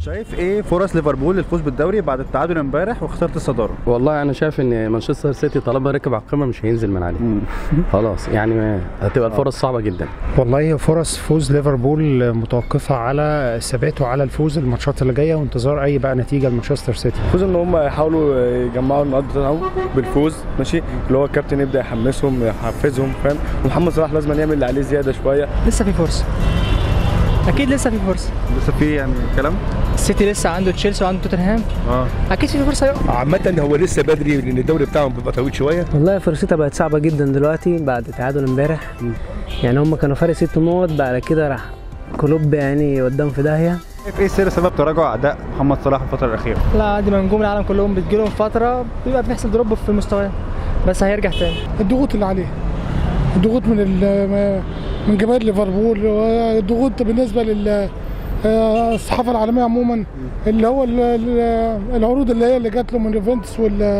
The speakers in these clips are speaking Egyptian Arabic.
شايف ايه فرص ليفربول للفوز بالدوري بعد التعادل امبارح وخساره الصداره والله انا شايف ان مانشستر سيتي طالما ركب على القمه مش هينزل من عليه خلاص يعني هتبقى الفرص صعبه جدا والله فرص فوز ليفربول متوقفه على ثباته على الفوز الماتشات اللي جايه وانتظار اي بقى نتيجه لمانشستر سيتي الفوز ان هم يحاولوا يجمعوا النقاط بتاعهم بالفوز ماشي اللي هو الكابتن يبدا يحمسهم يحفزهم فاهم ومحمد صلاح لازم يعمل اللي عليه زياده شويه لسه في فرصه اكيد لسه في فرصه لسه في يعني كلام السيتي لسه عنده تشيلسي وعنده توتنهام اه اكيد في فرصه يقع عامة هو لسه بدري لان الدوري بتاعهم بيبقى طويل شويه والله فرصتها بقت صعبة جدا دلوقتي بعد تعادل امبارح يعني هم كانوا فارق ست نقط بعد كده راح كلوب يعني قدام في داهية شايف ايه سر سبب تراجع اداء محمد صلاح في الفتره الاخيره لا عادي ما نجوم العالم كلهم بتجيلهم فتره بيبقى بيحصل دروب في المستوى بس هيرجع تاني الضغوط اللي عليه الضغوط من ال- من جماهير ليفربول والضغوط بالنسبه لل الصحافه العالميه عموما اللي هو ال- ال- العروض اللي هي اللي جات له من يوفنتوس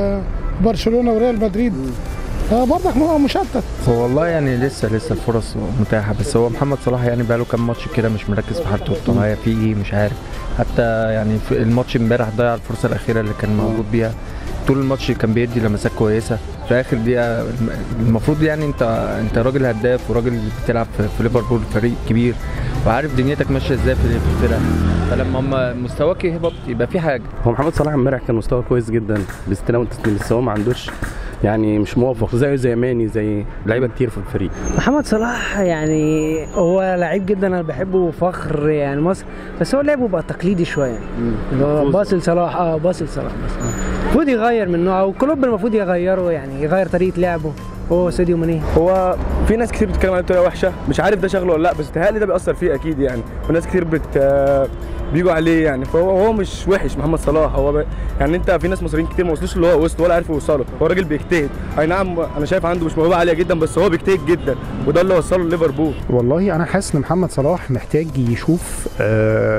وبرشلونه وريال مدريد آه، برضك م- مشتت هو والله يعني لسه لسه الفرص متاحه بس هو محمد صلاح يعني بقاله كام ماتش كده مش مركز في حالته الطبيعيه في ايه مش عارف حتى يعني في الماتش امبارح ضيع الفرصه الاخيره اللي كان موجود بيها طول الماتش كان بيدي لمسات كويسه في اخر دقيقه الم- المفروض يعني انت انت راجل هداف وراجل بتلعب في, في ليفربول فريق كبير وعارف دنيتك ماشيه ازاي في في الفرقه فلما هم مستواك يهبط يبقى في حاجه هو محمد صلاح امبارح كان مستوى كويس جدا باستلام والتسليم بس هو ما عندوش يعني مش موفق زيه زي ماني زي لعيبه كتير في الفريق محمد صلاح يعني هو لعيب جدا انا بحبه وفخر يعني مصر بس هو لعبه بقى تقليدي شويه اللي هو باص لصلاح اه باص لصلاح بس المفروض يغير من نوعه وكلوب المفروض يغيره يعني يغير طريقه لعبه هو ساديو ماني هو في ناس كتير بتتكلم عليه بطريقه وحشه مش عارف ده شغله ولا لا بس تهيألي ده بيأثر فيه اكيد يعني وناس كتير بت بيجوا عليه يعني فهو هو مش وحش محمد صلاح هو ب... يعني انت في ناس مصريين كتير ما وصلوش اللي هو وصل ولا عارف يوصله هو راجل بيجتهد اي نعم انا شايف عنده مش موهبه عاليه جدا بس هو بيجتهد جدا وده اللي وصله لليفربول والله انا حاسس ان محمد صلاح محتاج يشوف آه،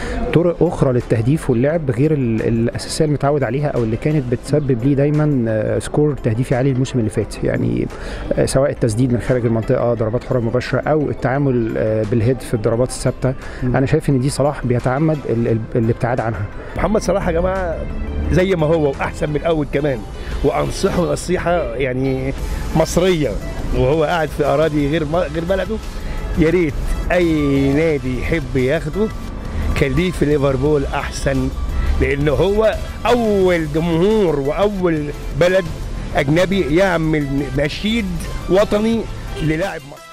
طرق اخرى للتهديف واللعب غير ال- الاساسيه اللي متعود عليها او اللي كانت بتسبب ليه دايما آه، سكور تهديفي عالي الموسم اللي فات يعني آه، سواء التسديد من خارج المنطقه ضربات حره مباشره او التعامل آه، بالهيد في الضربات الثابته انا شايف ان دي صلاح بيتعمد ال- ال- الابتعاد عنها محمد صلاح يا جماعه زي ما هو واحسن من الاول كمان وانصحه نصيحه يعني مصريه وهو قاعد في اراضي غير م- غير بلده يا ريت اي نادي يحب ياخده خليه في ليفربول احسن لان هو اول جمهور واول بلد اجنبي يعمل نشيد وطني للاعب مصري